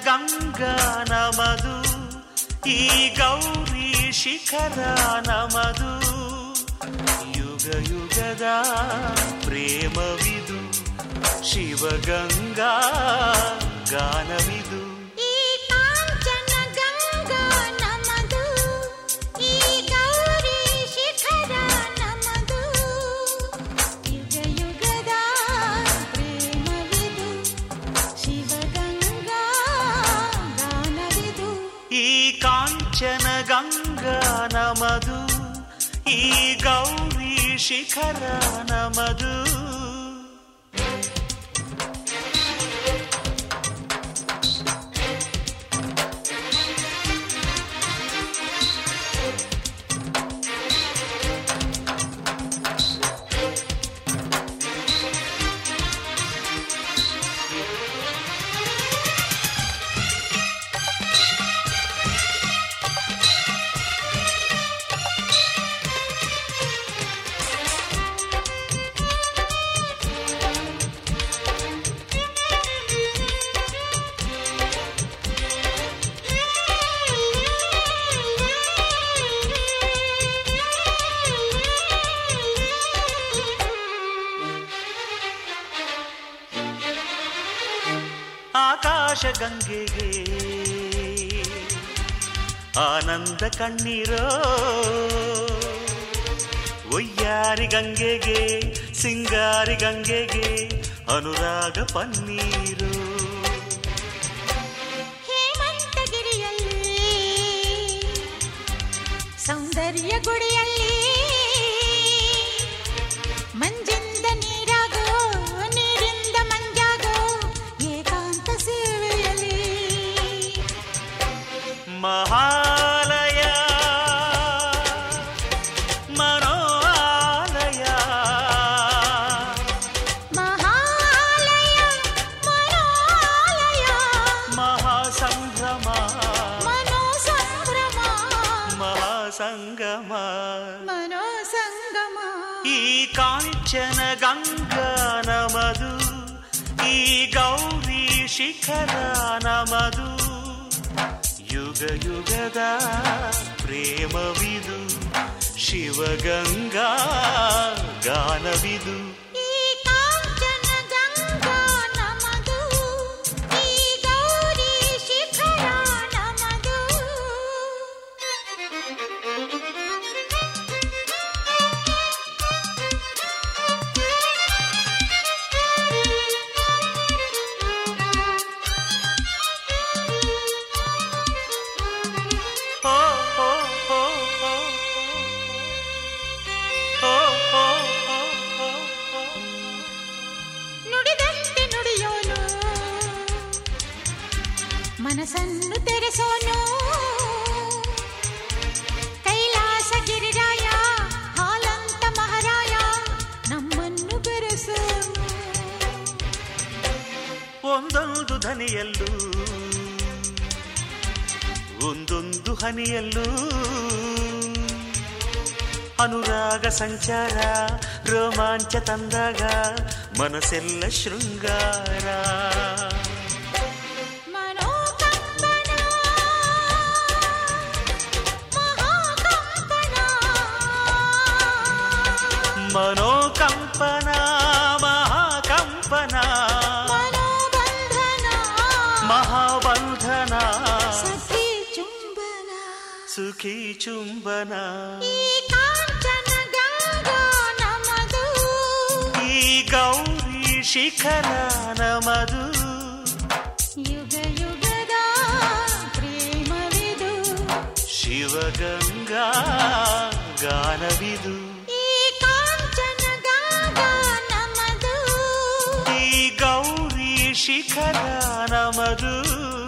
ಗಂಗಾ ನಮದು ಈ ಗೌರಿ ಶಿಖರ ನಮದು ಯುಗ ಯುಗದ ಪ್ರೇಮವಿದು ಶಿವಗಂಗಾ ಗಾನವಿದು ಈ ಕಾಂಚನ ಗಂಗಾ ನಮದು ಈ ಗೌರಿ ಶಿಖರ ನಮದು ಯುಗ ಯುಗದ ಪ್ರೇಮವಿದು ಶಿವಗಂಗಾ ಗಾನವಿದು ಈ ಕಾಂಚನ ಗಂಗಾ ನಮದು ಈ ಗೌರಿ ಶಿಖರ ನಮದು ಆಕಾಶ ಗಂಗೆಗೆ ಆನಂದ ಕಣ್ಣೀರೋ ಒಯ್ಯಾರಿ ಗಂಗೆಗೆ ಸಿಂಗಾರಿ ಗಂಗೆಗೆ ಅನುರಾಗ ಪನ್ನೀರು ಹೇಮಂತಗಿರಿಯಲ್ಲಿ ಸೌಂದರ್ಯ ಗುಡಿಯಲ್ಲಿ ಮಂಜಿಂದ ನೀರಾಗೋ ನೀರಿಂದ ಮಂಜಾಗೋ ಏಕಾಂತ ಸೇವೆಯಲ್ಲಿ ಮಹಾಲಯ ಮನೋಲಯ ಮಹಾಲಯ ಮನೋಲಯ ಮಹಾಸಂಭ್ರಮ ಮನೋಸಂಭ್ರಮ ಮಹಾಸಂಗಮ ಮನೋಸಂಗಮ ಈ ಕಾಂಚನ ಗಂಗಾ ನಮದು ಈ ಗೌರಿ ಶಿಖರ ನಮದು ಯುಗ ಯುಗದ ಪ್ರೇಮವಿದು ಶಿವಗಂಗಾ ಗಾನವಿದು ಈ ಕಾಂಚನ ಗಂಗಾ ನಮದು ಈ ಗೌರಿ ಶಿಖರ ನಮದು ಓ ಓ ಓ ಓ ಓ ಓ ಓ ಓ ನುಡಿದಂತೆ ನುಡಿಯೋನು ಮನಸ್ಸನ್ನು ತೆರೆಸೋನು ಕೈಲಾಸ ಗಿರಿರಾಯ ಹಾಲಂತ ಮಹಾರಾಯ ನಮ್ಮನ್ನು ಬೆರೆಸೋನು ಒಂದೊಂದು ಧನಿಯಲ್ಲೂ ಒಂದೊಂದು ಹನಿಯಲ್ಲೂ ಅನುರಾಗ ಸಂಚಾರ ರೋಮಾಂಚ ತಂದಾಗ ಮನಸ್ಸೆಲ್ಲ ಶೃಂಗಾರ ಮನೋಕಂಪನ ಮಹಾಕಂಪನ ಮನೋಕಂಪನ ಮಹಾಕಂಪನ ಮನೋಬಂಧನ ಮಹಾಬಂಧನ ಸಖಿ ಚುಂಬನ ಸುಖಿ ಚುಂಬನ ಈ ಕಾಂಚನ ಗಂಗಾ ನಮದು ಈ ಗೌರಿ ಶಿಖರ ನಮದು ಯುಗ ಯುಗದ ಪ್ರೇಮವಿದು ಶಿವಗಂಗಾ ಗಾನವಿದು ಈ ಕಾಂಚನ ಗಂಗಾ ನಮದು ಈ ಗೌರಿ ಶಿಖರ ನಮದು